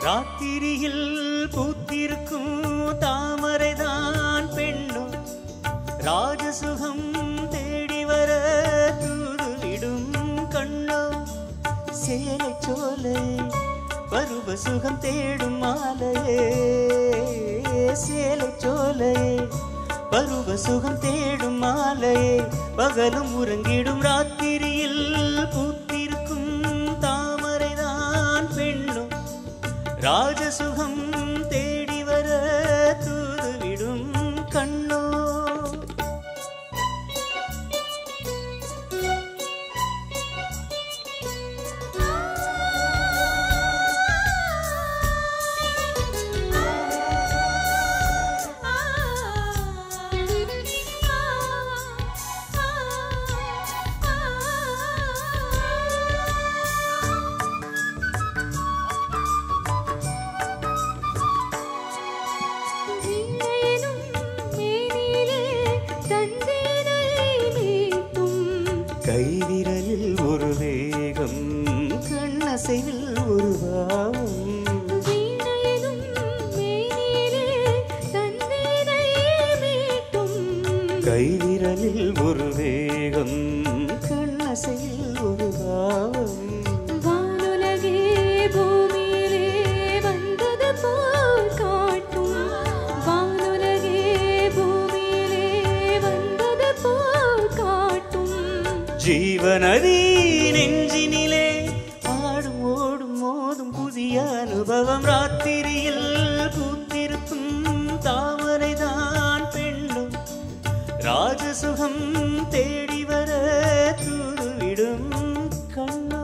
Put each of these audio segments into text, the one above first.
ராத்திரியில் பூத்திருக்கும் தாமரைதான் பெண்ணும் ராஜசுகம் தேடி வர தூதுவிடும் கண்ணோ சேலை சோலை பருவ சுகம் தேடும் மாலையே சேலை சோலை பருவ சுகம் தேடும் மாலையே பகலும் உறங்கிடும் ராத்திரியில் பூத்திருக்கும் தாமரைதான் பெண்ணும் ராஜசுகம் தேடி வர தூதுவிடும் கண்ணோ வீணையெனும் மேனியிலே தந்தேனை மீட்டும் கைவிரலில் ஒரு வேகம் கண்ணசைவில் ஒரு பாவம் வீணையெனும் மேனியிலே தந்தேனை மீட்டும் கைவிரலில் ஒரு வேகம் கண்ணசையில் ஒரு பாவம் வானுலகே பூமியிலே வந்தது போல் காட்டும் வானுலகே பூமியிலே வந்தது போல் காட்டும் ஜீவநதி நெஞ்சினிலே ஆடும் ஓடும் மோதும் புதிய அனுபவம் ராத்திரியில் பூத்திருக்கும் தாமரைதான் பெண்ணும் ராஜசுகம் தேடி வர தூதுவிடும் கண்ணோ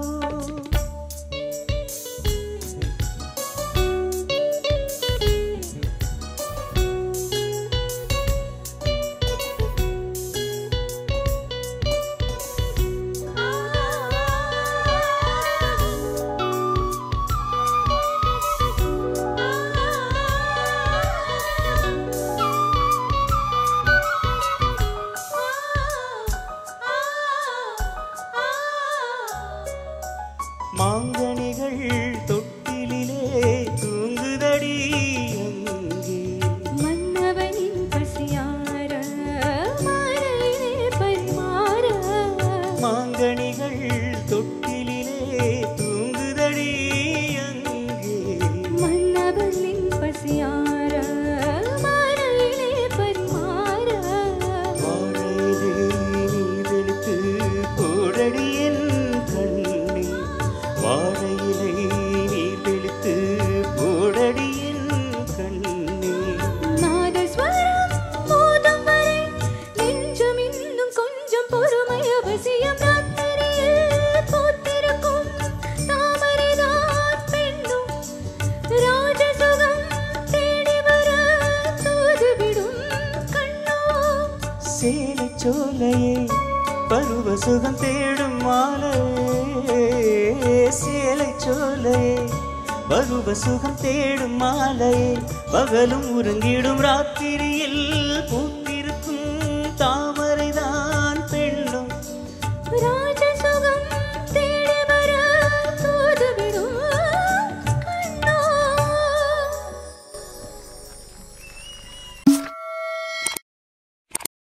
மாங்கனிகள் தொட்டிலிலே தூங்குதடி அங்கே மன்னவனின் பசியார மாலையிலே பரிமாற மாங்கனிகள் தொட்டிலிலே தூங்குதடி அங்கே மன்னவனின் பசியார மாலையிலே பரிமாற வாழையிலே நீரெடுத்து போடடி என் கண்ணே வாழையிலே நீர் தெளித்து போடடி என் கண்ணே நாதஸ்வரம் மோதும் வரை நெஞ்சம் இன்னும் கொஞ்சம் பொறுமை அவசியம் ராத்திரியில் பூத்திருக்கும் தாமரைதான் பெண்ணும் ராஜசுகம் தேடி வர தூதுவிடும் கண்ணோ சேலை சோலையே பருவ சுகம் தேடும் மாலையே சேலை சோலையே பருவ சுகம் தேடும் மாலையே பகலும் உறங்கிடும் ராத்திரியில்